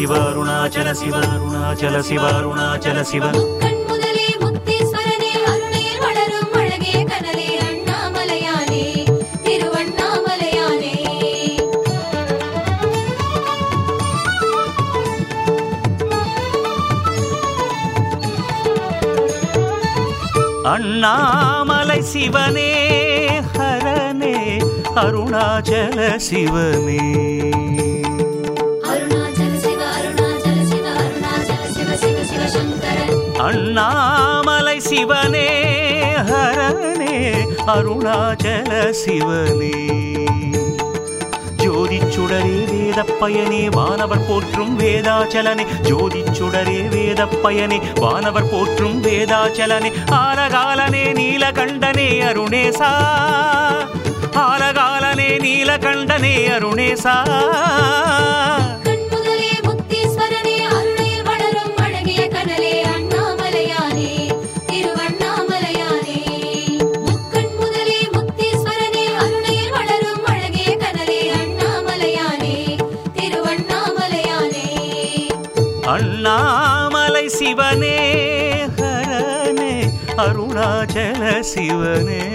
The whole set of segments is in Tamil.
சிவ அருணாச்சல சிவ அருணாச்சல சிவ அருணாச்சல சிவ முக்கண் முதலே முக்தீஸ்வரனே அருணேர் வளரும் அழகே கனலே அண்ணாமலையானே திருவண்ணாமலையானே அண்ணாமலை சிவனே ஹரனே அருணாச்சல சிவனே அருணாச்சல சிவ அருணாச்சல சிவ அருணாச்சல சிவ சிவ சிவ சங்கரன் அண்ணாமலை சிவனே ஹரனே அருணாச்சல சிவனே ஜோதிச்சுடரே வேதப்பயனே வானவர் போற்றும் வேதாச்சலனே ஜோதிச்சுடரே வேதப்பயனே வானவர் போற்றும் வேதாச்சலனே ஆலகாலனே நீலகண்டனே அருணேசா ஆலகாலனே நீலகண்டனே அருணேசா கண் முதலே முக்தீஸ்வரனே அருணேர் வளரும் அழகே கனலே அண்ணாமலையானே திருவண்ணாமலையானே முக்கண் முதலே முக்தீஸ்வரனே அருணேர் வளரும் அழகே கனலே அண்ணாமலையானே திருவண்ணாமலையானே அண்ணாமலை சிவனே ஹரனே அருணாச்சல சிவனே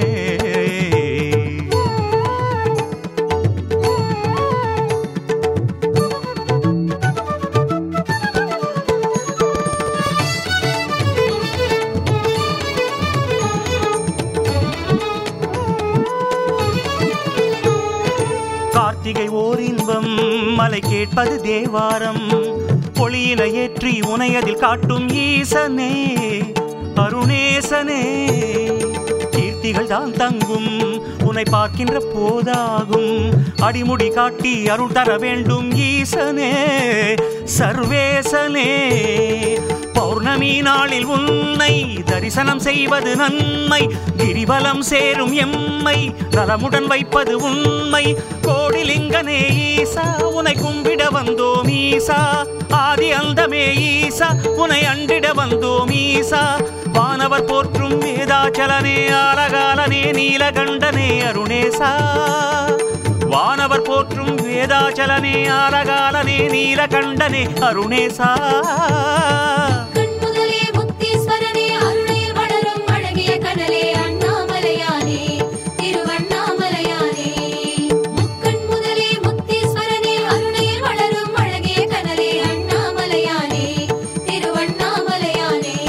கார்த்திகை ஓர் இன்பம் மலை கேட்பது தேவாரம் பொழியில ஏற்றி உனையதில் காட்டும் ஈசனே அருணேசனே கீர்த்திகள் தான் தங்கும் உன்னை பார்க்கின்ற போதாகும் அடிமுடி காட்டி அருள் தர வேண்டும் ஈசனே சர்வேசனே பௌர்ணமி நாளில் உன்னை தரிசனம் செய்வது நன்மை கிரிவலம் சேரும் எம்மை நலமுடன் வைப்பது உண்மை கோடிலிங்கனே ஈசா உனை கும்பிட வந்தோம் ஈசா ஆதி அந்தமே ஈசா உனை அண்டிட வந்தோம் ஈசா வானவர் போற்றும் வேதாச்சலனே ஆலகாலனே நீலகண்டனே அருணேசா வானவர் போற்றும் வேதாச்சலனே ஆலகாலனே நீலகண்டனே அருணேசா கண் முதலே முக்தீஸ்வரனே அருணேர் வளரும் அழகிய கனலே அண்ணாமலையானே திருவண்ணாமலையானே முக்கண் முதலே முக்தீஸ்வரனே அருணேர் வளரும் அழகிய கனலே அண்ணாமலையானே திருவண்ணாமலையானே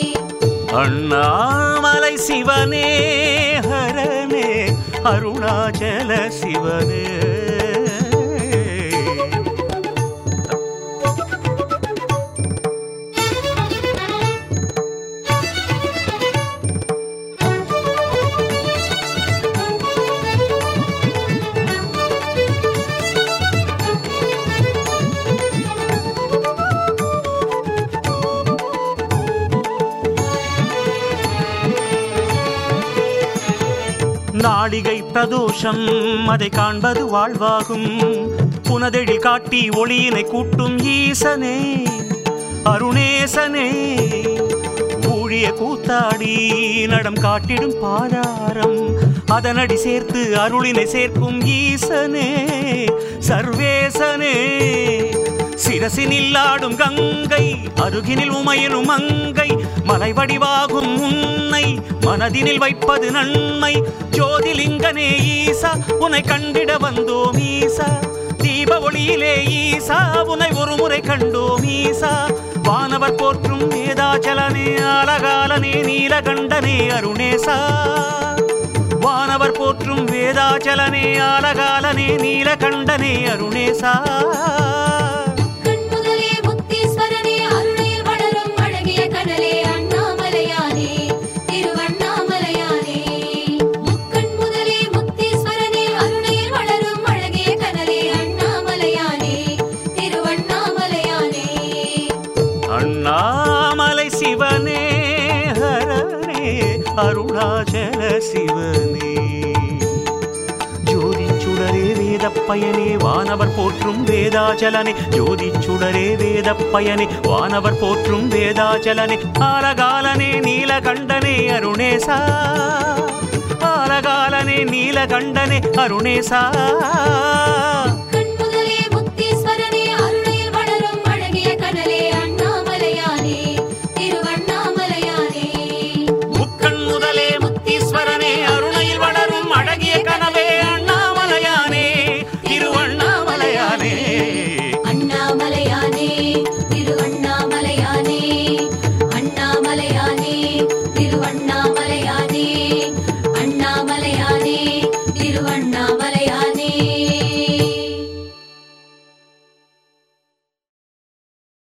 அண்ணாமலை சிவனே ஹரனே அருணாச்சல சிவனே நாடிகை பிரதோஷம் அதை காண்பது வாழ்வாகும் புனதெழி காட்டி ஒளியினை கூட்டும் ஈசனே அருணேசனே ஊழிய கூத்தாடி நடம் காட்டிடும் பாதாரம் அதனடி சேர்த்து அருளினை சேர்க்கும் ஈசனே சர்வேசனே சிரசினில் ஆடும் கங்கை அருகினில் உமையிலும் மங்கை மலை வடிவாகும் உன்னை மனதினில் வைப்பது நன்மை ஜோதிலிங்கனே ஈசா உன்னை கண்டிட வந்தோம் ஈசா தீப ஒளியிலே ஈசா உன்னை ஒரு முறை கண்டோம் ஈசா வானவர் போற்றும் வேதாச்சலனே ஆலகாலனே நீலகண்டனே அருணேசா வானவர் போற்றும் வேதாச்சலனே ஆலகாலனே நீலகண்டனே அருணேசா கண் முதலே முக்தீஸ்வரனே அருணேர் வளரும் அழகிய கனலே அண்ணாமலையானே திருவண்ணாமலையானே முக்கண் முதலே முக்தீஸ்வரனே அருணேர் வளரும் அழகிய கனலே அண்ணாமலையானே திருவண்ணாமலையானே அண்ணாமலை சிவனே ஹரனே அருணாச்சல சிவனே ஜோதி சுடரே வேதப்பயனே வானவர் போற்றும் வேதாச்சலனே ஜோதி சுடரே வேதப்பயனே வானவர் போற்றும் வேதாச்சலனே ஆலகாலனே நீலகண்டனே அருணேசா ஆலகாலனே நீலகண்டனே அருணேசா